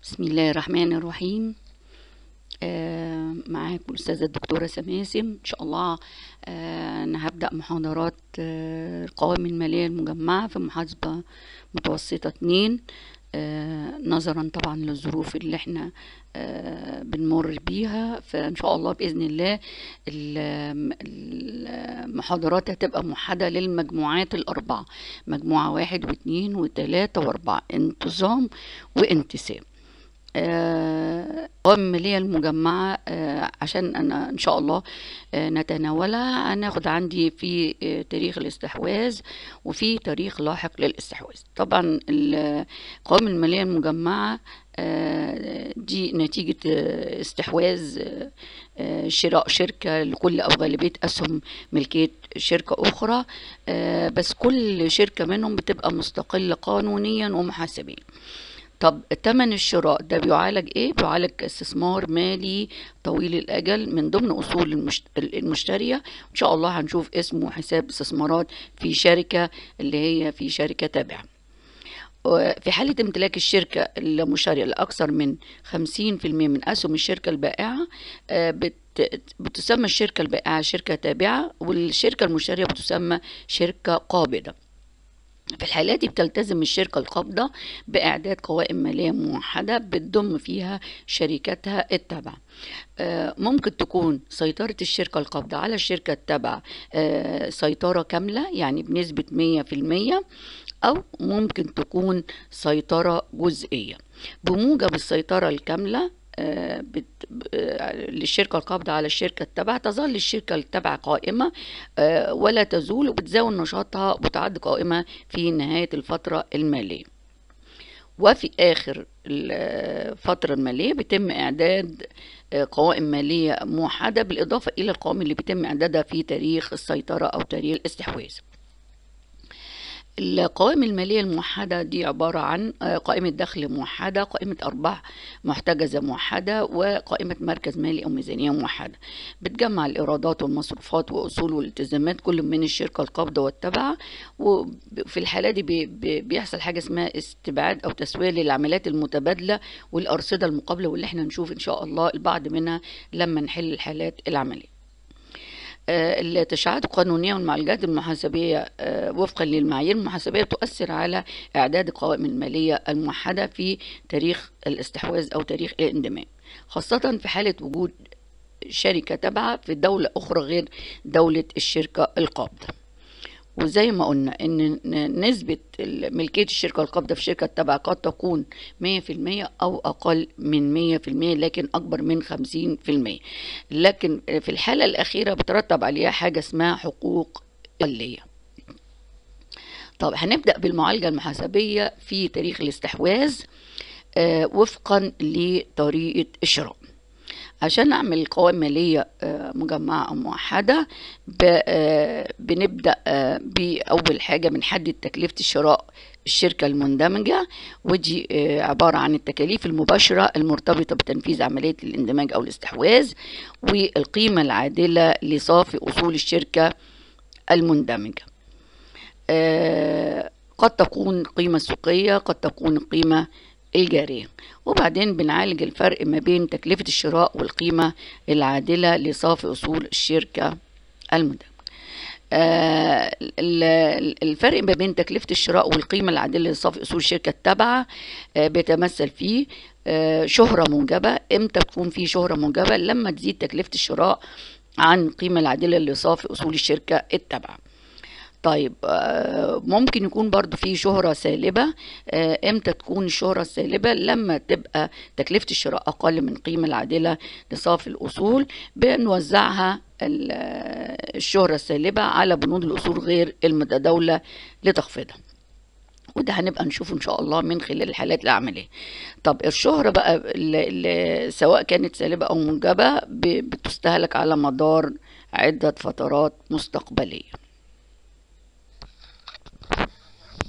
بسم الله الرحمن الرحيم آه معاكم الأستاذة الدكتورة سماسم إن شاء الله آه أنا هبدأ محاضرات آه القوائم المالية المجمعة في محاسبة متوسطة اتنين آه نظرا طبعا للظروف اللي احنا آه بنمر بيها فإن شاء الله بإذن الله ال- المحاضرات هتبقى موحدة للمجموعات الأربعة مجموعة واحد واثنين وثلاثة وأربعة انتظام وانتساب آه، القوائم المالية المجمعة آه، عشان أنا إن شاء الله آه، نتناولها هناخد عندي في آه، تاريخ الاستحواذ وفي تاريخ لاحق للاستحواذ طبعا القوائم المالية المجمعة آه، دي نتيجة آه، استحواذ آه، آه، شراء شركة لكل أو غالبية أسهم ملكية شركة أخرى آه، بس كل شركة منهم بتبقى مستقلة قانونيا ومحاسبيا طب تمن الشراء ده بيعالج ايه بيعالج استثمار مالي طويل الاجل من ضمن اصول المشت- المشتريه ان شاء الله هنشوف اسمه حساب استثمارات في شركه اللي هي في شركه تابعه في حالة امتلاك الشركة المشترية لأكثر من 50% من أسهم الشركة البائعة آه، بت- بتسمى الشركة البائعة شركة تابعة والشركة المشترية بتسمى شركة قابضة في الحالات دي بتلتزم الشركة القابضة بإعداد قوائم مالية موحدة بتضم فيها شركاتها التابعة آه، ممكن تكون سيطرة الشركة القابضة على الشركة التابعة آه، سيطرة كاملة يعني بنسبة 100% أو ممكن تكون سيطرة جزئية بموجب السيطرة الكاملة آه، بت- آه، للشركة القابضة على الشركة التابعة تظل الشركة التابعة قائمة آه، ولا تزول وبتزاول نشاطها وتعد قائمة في نهاية الفترة المالية وفي آخر الفترة المالية بيتم إعداد آه، قوائم مالية موحدة بالإضافة إلى القوائم اللي بيتم إعدادها في تاريخ السيطرة أو تاريخ الاستحواذ القوائم المالية الموحدة دي عبارة عن آه، قائمة دخل موحدة قائمة أرباح محتجزة موحدة وقائمة مركز مالي أو ميزانية موحدة بتجمع الإيرادات والمصروفات وأصول والالتزامات كل من الشركة القابضة والتابعة وفي الحالة دي بي- بي- بيحصل حاجة اسمها استبعاد أو تسوية للعمليات المتبادلة والأرصدة المقابلة واللي احنا نشوف إن شاء الله البعض منها لما نحل الحالات العملية آه، التشريعات القانونية والمعالجات المحاسبية آه، وفقا للمعايير المحاسبية تؤثر على إعداد القوائم المالية الموحدة في تاريخ الاستحواذ أو تاريخ الاندماج خاصة في حالة وجود شركة تابعة في دولة أخرى غير دولة الشركة القابضة وزي ما قلنا ان ن- نسبة ال- ملكية الشركة القابضة في الشركة التابعة قد تكون 100% او اقل من 100% لكن اكبر من 50% لكن في الحالة الاخيرة بترتب عليها حاجة اسمها حقوق اقلية طب هنبدأ بالمعالجة المحاسبية في تاريخ الاستحواذ آه، وفقا لطريقة الشراء عشان نعمل قوائم مالية آه، مجمعة أو موحدة ب- آه، بنبدأ آه، بأول حاجة بنحدد تكلفة الشراء الشركة المندمجة ودي آه، عبارة عن التكاليف المباشرة المرتبطة بتنفيذ عملية الاندماج أو الاستحواذ والقيمة العادلة لصافي أصول الشركة المندمجة آه، قد تكون قيمة سوقية قد تكون القيمة الجارية وبعدين بنعالج الفرق ما بين تكلفة الشراء والقيمة العادلة لصافي أصول الشركة المندمجة آه، ال- ال- الفرق ما بين تكلفة الشراء والقيمة العادلة لصافي أصول الشركة التابعة آه، بيتمثل في آه، شهرة موجبة امتى تكون في شهرة موجبة لما تزيد تكلفة الشراء عن القيمة العادلة لصافي أصول الشركة التابعة طيب آه، ممكن يكون برضو في شهرة سالبة آه، امتى تكون الشهرة السالبة لما تبقى تكلفة الشراء أقل من القيمة العادلة لصافي الأصول بنوزعها ال- آه، الشهرة السالبة على بنود الأصول غير المتداولة لتخفيضها وده هنبقى نشوفه ان شاء الله من خلال الحالات العمليه طب الشهرة بقى اللي اللي سواء كانت سالبة او موجبة ب- بتستهلك على مدار عدة فترات مستقبلية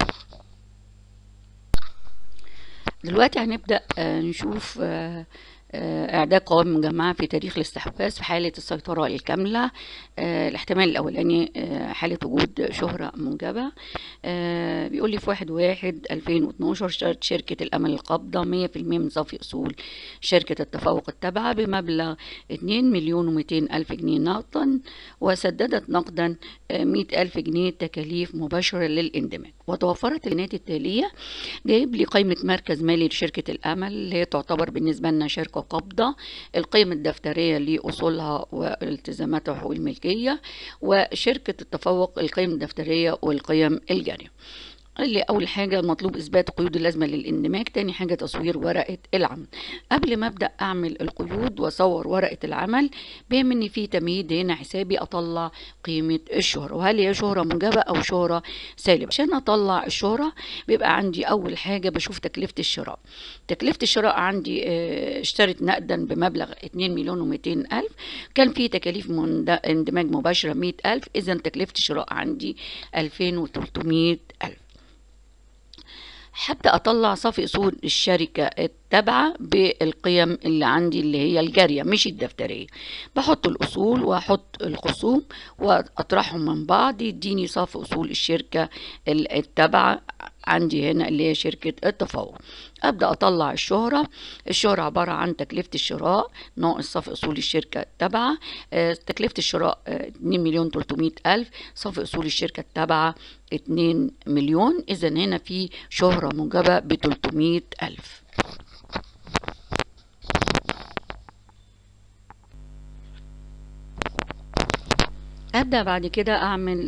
دلوقتي هنبدأ آه، نشوف آه، آه، إعداد قوائم مجمعة في تاريخ الاستحواذ في حالة السيطرة الكاملة آه، الاحتمال الأولاني آه، حالة وجود شهرة موجبة آه، بيقول لي في واحد واحد 2012 اشترت شركة الأمل القابضة 100% من صافي أصول شركة التفوق التابعة بمبلغ 2 مليون و200 ألف جنيه نقدا وسددت نقدا 100 ألف جنيه تكاليف مباشرة للاندماج وتوفرت البيانات التالية جايب لي قائمة مركز مالي لشركة الأمل اللي هي تعتبر بالنسبة لنا شركة قابضة القيمة الدفترية لأصولها والتزاماتها وحقوق الملكية وشركة التفوق القيم الدفترية والقيم الجارية اللي اول حاجه مطلوب اثبات القيود اللازمه للاندماج تاني حاجه تصوير ورقه العمل قبل ما ابدا اعمل القيود واصور ورقه العمل بيهمني في تمهيد هنا حسابي اطلع قيمه الشهره وهل هي شهره موجبه او شهره سالبه عشان اطلع الشهره بيبقى عندي اول حاجه بشوف تكلفه الشراء تكلفه الشراء عندي آه، اشترت نقدا بمبلغ 2 مليون و200 الف كان في تكاليف مند- اندماج مباشره 100 الف اذا تكلفه الشراء عندي 2300 الف حتى اطلع صافي اصول الشركه التابعه بالقيم اللي عندي اللي هي الجاريه مش الدفتريه بحط الاصول واحط الخصوم واطرحهم من بعض يديني صافي اصول الشركه ال- التابعه عندي هنا اللي هي شركه التفوق ابدا اطلع الشهره الشهره عباره عن تكلفه الشراء ناقص صافي اصول الشركه التابعه آه، تكلفه الشراء آه، 2 مليون 300 الف صافي اصول الشركه التابعه 2 مليون اذا هنا في شهره موجبه ب 300 الف ابدا بعد كده اعمل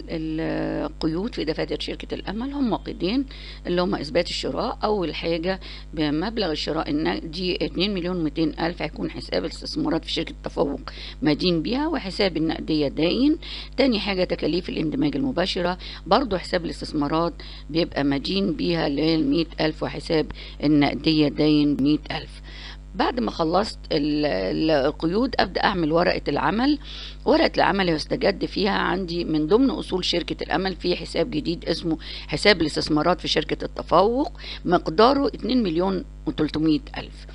القيود في دفاتر شركه الامل هم قيدين اللي هم اثبات الشراء اول حاجه بمبلغ الشراء النقدي 2 مليون 200 الف هيكون حساب الاستثمارات في شركه تفوق مدين بيها وحساب النقديه داين تاني حاجه تكاليف الاندماج المباشره برضو حساب الاستثمارات بيبقى مدين بيها اللي هي ال 100 الف وحساب النقديه داين 100 الف بعد ما خلصت ال- ال- القيود ابدا اعمل ورقه العمل ورقه العمل يستجد فيها عندي من ضمن اصول شركه الامل في حساب جديد اسمه حساب الاستثمارات في شركه التفوق مقداره 2 مليون و300 الف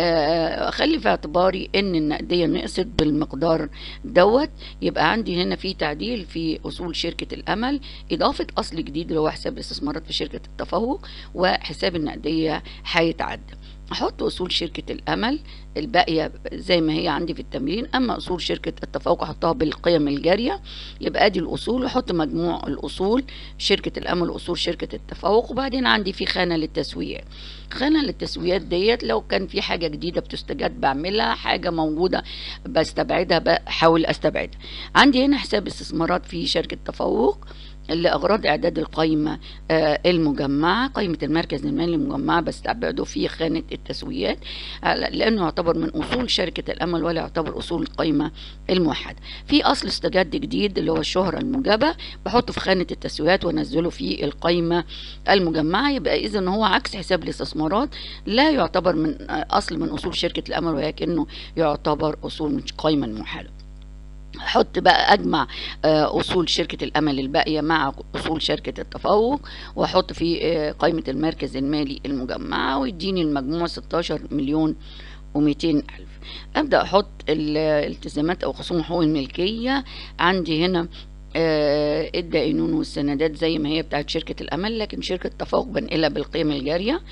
آه، اخلي في اعتباري ان النقديه نقصت بالمقدار دوت يبقى عندي هنا في تعديل في اصول شركه الامل اضافه اصل جديد اللي هو حساب الاستثمارات في شركه التفوق وحساب النقديه هيتعدل احط اصول شركه الامل الباقيه زي ما هي عندي في التمرين اما اصول شركه التفوق احطها بالقيم الجاريه يبقى ادي الاصول احط مجموع الاصول شركه الامل اصول شركه التفوق وبعدين عندي في خانه للتسويات خانه للتسويات ديت لو كان في حاجه جديده بتستجد بعملها حاجه موجوده بستبعدها بحاول استبعدها عندي هنا حساب استثمارات في شركه تفوق لأغراض إعداد القائمة آه، المجمعة قائمة المركز المالي المجمعة بستبعده في خانة التسويات آه، لأنه يعتبر من أصول شركة الأمل ولا يعتبر أصول القائمة الموحدة في أصل استجد جديد اللي هو الشهرة الموجبة بحطه في خانة التسويات وانزله في القائمة المجمعة يبقى إذا هو عكس حساب الاستثمارات لا يعتبر من آه، أصل من أصول شركة الأمل ولكنه يعتبر أصول من القائمة الموحدة احط بقى اجمع آه، اصول شركه الامل الباقيه مع اصول شركه التفوق واحط في آه، قائمه المركز المالي المجمعه ويديني المجموع 16 مليون و200 الف ابدا احط الالتزامات او خصوم حقوق الملكيه عندي هنا آه، الدائنون والسندات زي ما هي بتاعت شركة الأمل لكن شركة تفوق بنقلها بالقيم الجارية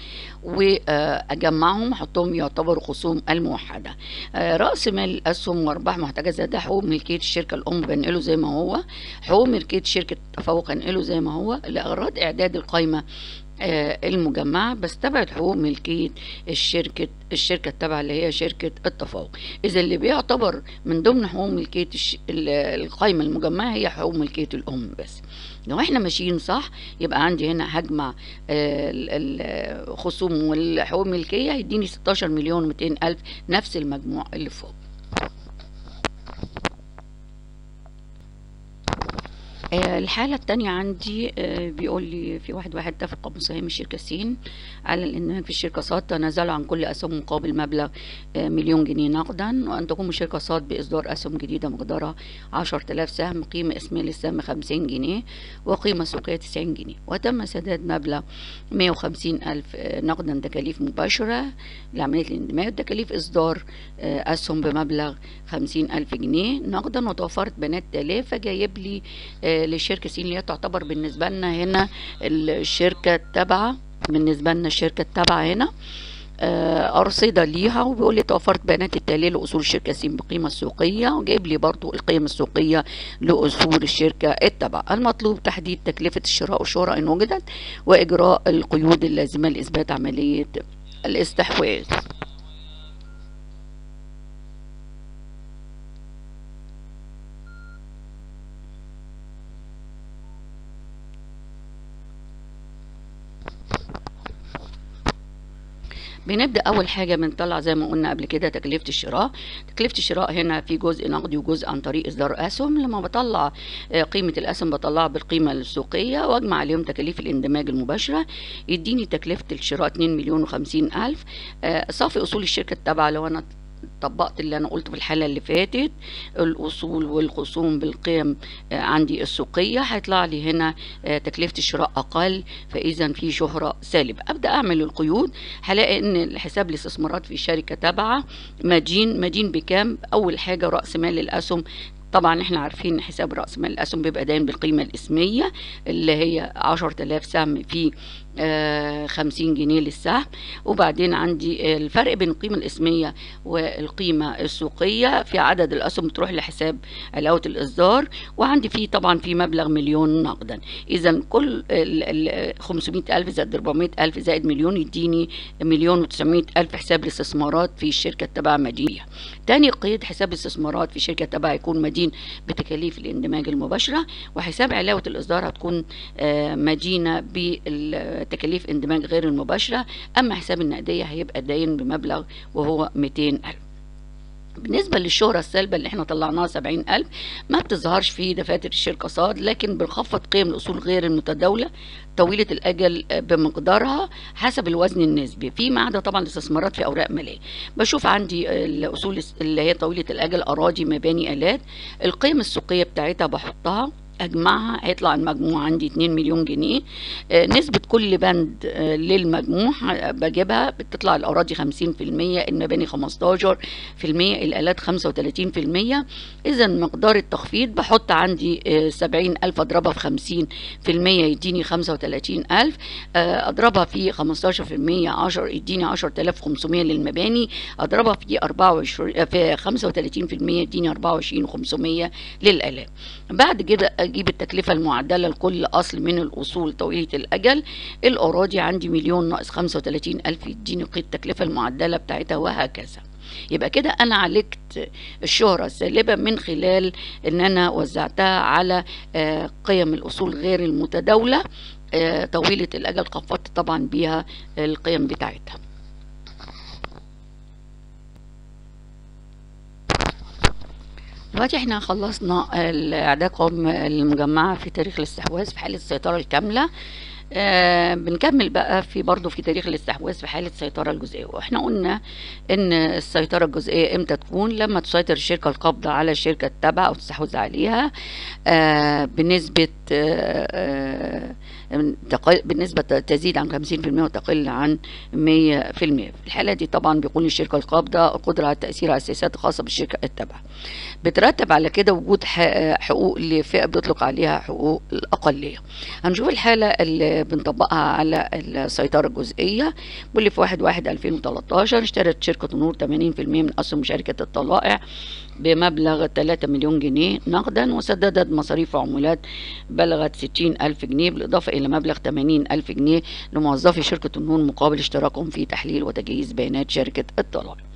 وأجمعهم أحطهم يعتبروا خصوم الموحدة آه، رأس مال الأسهم وأرباح محتجزة ده حقوق ملكية الشركة الأم بنقله زي ما هو حقوق ملكية شركة التفوق هنقله زي ما هو لأغراض إعداد القائمة آه، المجمعة بستبعد حقوق ملكية الشركة الشركة التابعة اللي هي شركة التفوق إذا اللي بيعتبر من ضمن حقوق ملكية الش... ال- القائمة المجمعة هي حقوق ملكية الأم بس لو احنا ماشيين صح يبقى عندي هنا هجمع آه، ال- الخصوم والحقوق الملكية هيديني 16 مليون و200 ألف نفس المجموع اللي فوق آه، الحالة التانية عندي آه، بيقول لي في واحد واحد اتفق مساهم الشركة سين على الاندماج في الشركة صاد تنازلوا عن كل أسهم مقابل مبلغ آه، مليون جنيه نقدا وأن تقوم الشركة صاد بإصدار أسهم جديدة مقدارها عشر تلاف سهم قيمة اسمية للسهم خمسين جنيه وقيمة سوقية تسعين جنيه وتم سداد مبلغ مية وخمسين ألف آه، نقدا تكاليف مباشرة لعملية الاندماج تكاليف إصدار آه، أسهم بمبلغ خمسين ألف جنيه نقدا وتوفرت بيانات تالية فجايب لي آه، للشركة سين اللي هي تعتبر بالنسبة لنا هنا الشركة التابعة بالنسبة لنا الشركة التابعة هنا آه، أرصدة ليها وبيقول لي توفرت بيانات التالية لأصول الشركة سين بالقيمة السوقية وجايب لي برضو القيم السوقية لأصول الشركة التابعة المطلوب تحديد تكلفة الشراء والشراء إن وجدت وإجراء القيود اللازمة لإثبات عملية الاستحواذ بنبدأ أول حاجة بنطلع زي ما قلنا قبل كده تكلفة الشراء تكلفة الشراء هنا في جزء نقدي وجزء عن طريق إصدار أسهم لما بطلع آه، قيمة الأسهم بطلعها بالقيمة السوقية وأجمع عليهم تكاليف الاندماج المباشرة يديني تكلفة الشراء 2 مليون و50 ألف آه، صافي أصول الشركة التابعة لو أنا طبقت اللي انا قلته في الحاله اللي فاتت الاصول والخصوم بالقيم آه، عندي السوقيه هيطلع لي هنا آه، تكلفه الشراء اقل فاذا في شهره سالبه ابدا اعمل القيود هلاقي ان حساب الاستثمارات في شركه تابعه مدين مدين بكام اول حاجه راس مال الاسهم طبعا احنا عارفين ان حساب راس مال الاسهم بيبقى دايما بالقيمه الاسميه اللي هي 10000 سهم في آه، 50 جنيه للسهم وبعدين عندي الفرق بين القيمه الاسميه والقيمه السوقيه في عدد الاسهم بتروح لحساب علاوه الاصدار وعندي فيه طبعا في مبلغ مليون نقدا اذا كل ال- ال 500000 زائد 400000 زائد مليون يديني مليون و900 الف حساب الاستثمارات في الشركه التابعه مدينه تاني قيد حساب الاستثمارات في شركه تابعه يكون مدين بتكاليف الاندماج المباشره وحساب علاوه الاصدار هتكون آه، مدينه بتكاليف اندماج غير المباشره اما حساب النقديه هيبقى داين بمبلغ وهو 200 الف بالنسبة للشهرة السالبة اللي احنا طلعناها 70 ألف ما بتظهرش في دفاتر الشركة صاد لكن بنخفض قيم الأصول غير المتداولة طويلة الأجل بمقدارها حسب الوزن النسبي فيما عدا طبعا الاستثمارات في أوراق مالية بشوف عندي الأصول اللي هي طويلة الأجل أراضي مباني آلات القيم السوقية بتاعتها بحطها اجمعها هيطلع المجموع عندي 2 مليون جنيه آه، نسبة كل بند آه، للمجموع ه- بجيبها بتطلع الأراضي 50% المباني 15% الآلات 35% إذا مقدار التخفيض بحط عندي آه، 70 ألف أضربها في 50% يديني 35 ألف آه، أضربها في 15% 10 يديني 10500 للمباني أضربها في 24 آه، في 35% يديني 24500 للآلات بعد كده اجيب التكلفه المعدله لكل اصل من الاصول طويله الاجل الاراضي عندي مليون ناقص 35 الف يديني قيد التكلفه المعدله بتاعتها وهكذا يبقى كده انا عالجت الشهره السالبه من خلال ان انا وزعتها على آه، قيم الاصول غير المتداوله آه، طويله الاجل خفضت طبعا بيها القيم بتاعتها دلوقتي احنا خلصنا الاعداد قوائم المجمعه في تاريخ الاستحواذ في حاله السيطره الكامله آه بنكمل بقى في برضه في تاريخ الاستحواذ في حاله السيطره الجزئيه واحنا قلنا ان السيطره الجزئيه امتى تكون لما تسيطر الشركه القابضه على الشركه التابعه او تستحوذ عليها آه بنسبه آه آه تق- بنسبة تزيد عن 50% وتقل عن 100% في الحالة دي طبعا بيكون للشركة القابضة القدرة على التأثير على السياسات الخاصة بالشركة التابعة بترتب على كده وجود ح- حقوق لفئة بيطلق عليها حقوق الأقلية هنشوف الحالة اللي بنطبقها على السيطرة الجزئية واللي في 1 1 2013 اشترت شركة نور 80% من أسهم شركة الطلائع بمبلغ 3 مليون جنيه نقدا وسددت مصاريف وعمولات بلغت 60 ألف جنيه بالإضافة إلى مبلغ 80 ألف جنيه لموظفي شركة النور مقابل اشتراكهم في تحليل وتجهيز بيانات شركة الطلائع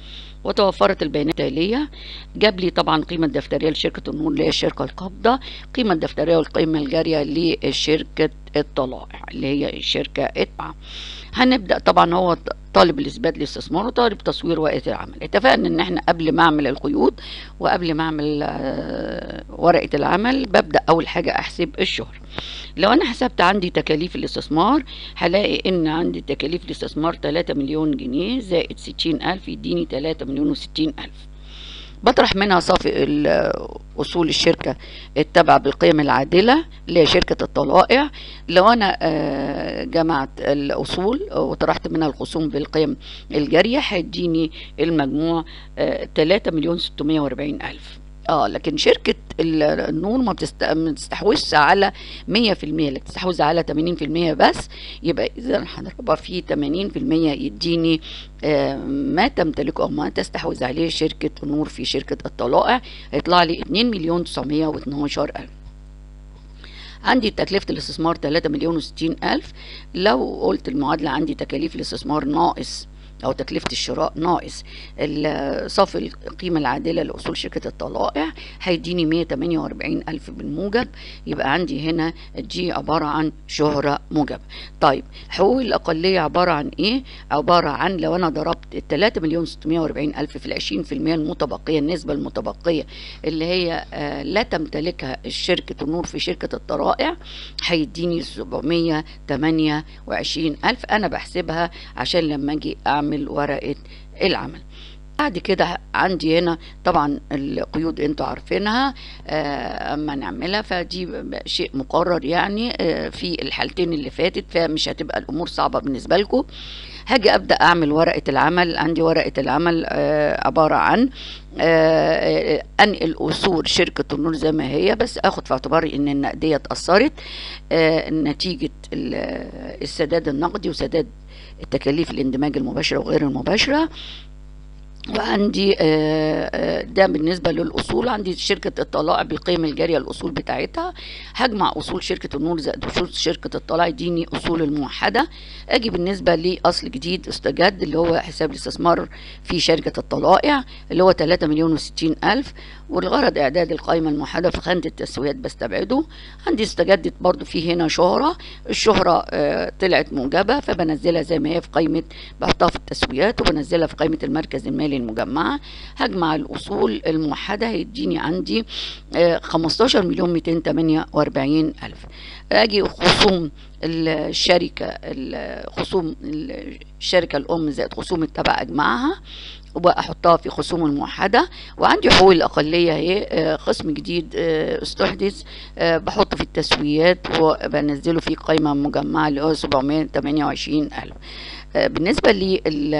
وتوفرت البيانات التالية جاب لي طبعا القيمة الدفترية لشركة النور اللي هي الشركة القابضة القيمة الدفترية والقيمة الجارية لشركة الطلائع اللي هي الشركة اتبع هنبدأ طبعا هو طالب الإثبات الاستثمار وطالب تصوير ورقة العمل اتفقنا إن احنا قبل ما أعمل القيود وقبل ما أعمل آه، ورقة العمل ببدأ أول حاجة أحسب الشهر لو أنا حسبت عندي تكاليف الاستثمار هلاقي إن عندي تكاليف الاستثمار 3 مليون جنيه زائد 60 ألف يديني 3 مليون وستين ألف بطرح منها صافي ال- اصول الشركه التابعه بالقيم العادله اللي هي شركه الطلائع لو انا آه، جمعت الاصول وطرحت منها الخصوم بالقيم الجاريه هيديني المجموع 3 مليون 640 الف اه لكن شركة ال- النور ما بتست- ما بتستحوذش على 100% اللي بتستحوذ على 80% بس يبقى اذا هنضربها في 80% يديني آه، ما تمتلكه او ما تستحوذ عليه شركة النور في شركة الطلائع هيطلع لي 2 مليون 912 الف عندي تكلفة الاستثمار 3 مليون وستين ألف لو قلت المعادلة عندي تكاليف الاستثمار ناقص أو تكلفة الشراء ناقص ال- صافي القيمة العادلة لأصول شركة الطلائع هيديني 148 ألف بالموجب يبقى عندي هنا دي عبارة عن شهرة موجبة طيب حقوق الأقلية عبارة عن إيه؟ عبارة عن لو أنا ضربت ال 3 مليون 640 ألف في العشرين في المية المتبقية النسبة المتبقية اللي هي آه، لا تمتلكها شركة النور في شركة الطرائع هيديني 728 ألف أنا بحسبها عشان لما أجي أعمل ورقة العمل بعد كده عندي هنا طبعا القيود انتوا عارفينها آه، اما نعملها فدي ب- شيء مقرر يعني آه، في الحالتين اللي فاتت فمش هتبقى الامور صعبه بالنسبه لكم هاجي ابدا اعمل ورقه العمل عندي ورقه العمل آه، عباره عن آه، آه، انقل اصول شركه النور زي ما هي بس اخد في اعتباري ان النقديه اتاثرت آه، نتيجه ال- السداد النقدي وسداد التكاليف الاندماج المباشره وغير المباشره وعندي آه، آه، ده بالنسبة للأصول عندي شركة الطلائع بالقيمة الجارية الأصول بتاعتها هجمع أصول شركة النور زائد أصول شركة الطلائع يديني أصول الموحدة أجي بالنسبة لأصل جديد استجد اللي هو حساب الاستثمار في شركة الطلائع اللي هو 3 مليون وستين ألف والغرض إعداد القائمة الموحدة في خانة التسويات بستبعده عندي استجدت برضو في هنا شهرة الشهرة آه، طلعت موجبة فبنزلها زي ما هي في قائمة بحطها في التسويات وبنزلها في قائمة المركز المالي المجمعة هجمع الأصول الموحدة هيديني عندي آه، 15 مليون 248 ألف أجي خصوم الشركة ال- خصوم الشركة الأم زائد خصوم التبع أجمعها وأحطها في خصوم الموحدة وعندي حقوق الأقلية اهي آه، قسم جديد آه، استحدث آه، بحطه في التسويات وبنزله في قائمة مجمعة اللي هو 728 ألف آه، بالنسبة لل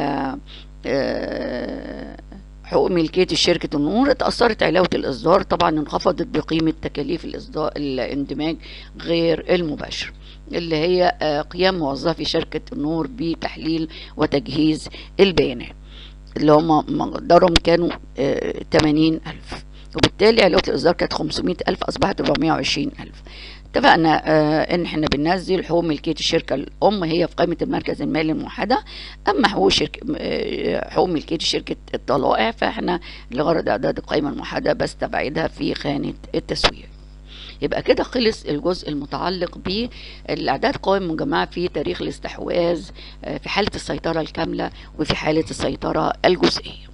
آه، حقوق ملكية شركة النور اتأثرت علاوة الإصدار طبعا انخفضت بقيمة تكاليف الإصدار الاندماج غير المباشر اللي هي آه، قيام موظفي شركة النور بتحليل وتجهيز البيانات اللي هم مقدارهم كانوا آه، 80 ألف وبالتالي علاوة الإصدار كانت 500 ألف أصبحت 420 ألف اتفقنا آه ان احنا بننزل حقوق ملكيه الشركه الام هي في قائمه المركز المالي الموحده اما حقوق شركه آه، حقوق ملكيه شركه الطلائع فاحنا لغرض اعداد القائمه الموحده بستبعدها في خانه التسويق يبقى كده خلص الجزء المتعلق بالاعداد قوائم مجمعه في تاريخ الاستحواذ آه، في حاله السيطره الكامله وفي حاله السيطره الجزئيه